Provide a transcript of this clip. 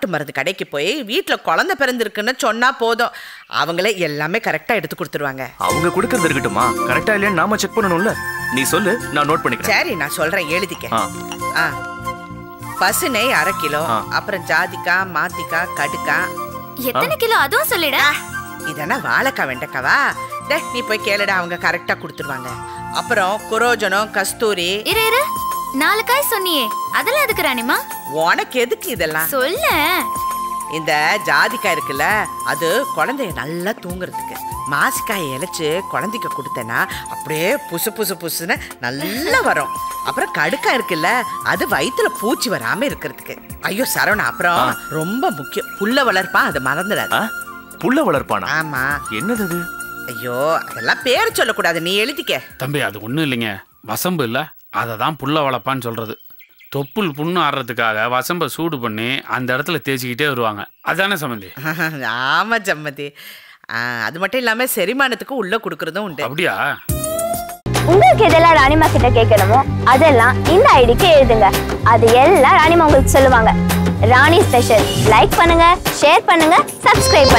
நாட்டு மருந்து கடைக்கு போய் வீட்டில் குழந்தை பிறந்திருக்குன்னு சொன்னா போதும் அவங்களே எல்லாமே கரெக்டாக எடுத்து கொடுத்துருவாங்க அவங்க கொடுக்கறது இருக்கட்டுமா கரெக்டா இல்லையான்னு நாம செக் பண்ணணும்ல நீ சொல்லு நான் நோட் பண்ணிக்கிறேன் சரி நான் சொல்றேன் எழுதிக்க ஆ ஆ பசு நெய் அரை கிலோ ஆ. அப்புறம் ஜாதிக்காய் மாத்திக்காய் கடுக்காய் எத்தனை கிலோ அதுவும் சொல்லிட இதென்ன வாழைக்காய் வெண்டைக்காவா டே நீ போய் கேளுடா அவங்க கரெக்டா கொடுத்துருவாங்க அப்புறம் குரோஜனம் கஸ்தூரி இரு இரு நாலு காய் சொன்னியே அதெல்லாம் எதுக்கு ராணிமா உனக்கு எதுக்கு இதெல்லாம் சொல்ல இந்த ஜாதிக்காய் இருக்குல்ல அது குழந்தைய நல்லா தூங்குறதுக்கு மாசிக்காயை இழைச்சு குழந்தைக்கு கொடுத்தேன்னா அப்படியே புசு புசு புசுன்னு நல்லா வரும் அப்புறம் கடுக்காய் இருக்குல்ல அது வயித்துல பூச்சி வராம இருக்கிறதுக்கு ஐயோ சரவணா அப்புறம் ரொம்ப முக்கியம் புல்ல வளர்ப்பான் அதை மறந்துடாது ஆ? புள்ள வளர்ப்பானா ஆமா என்னது அது ஐயோ அதெல்லாம் பேர் சொல்லக்கூடாது நீ எழுதிக்க தம்பி அது ஒன்றும் இல்லைங்க வசம்பு இல்லை அதை தான் புல்ல வளர்ப்பான்னு சொல்கிறது தொப்புள் புண்ணு ஆடுறதுக்காக வசம்பை சூடு பண்ணி அந்த இடத்துல தேய்ச்சிக்கிட்டே வருவாங்க அதானே சம்மந்தி ஆமா ஜம்மதி ஆ, அது மட்டும் இல்லாம செரிமானத்துக்கு உள்ள கொடுக்கறதும் உண்டு அப்படியா உங்களுக்கு எதெல்லாம் ராணிமா கிட்ட கேட்கணுமோ அதெல்லாம் இந்த ஐடிக்கு எழுதுங்க அது எல்லாம் ராணிமா உங்களுக்கு சொல்லுவாங்க ராணி ஸ்பெஷல் லைக் பண்ணுங்க ஷேர் பண்ணுங்க சப்ஸ்கிரைப்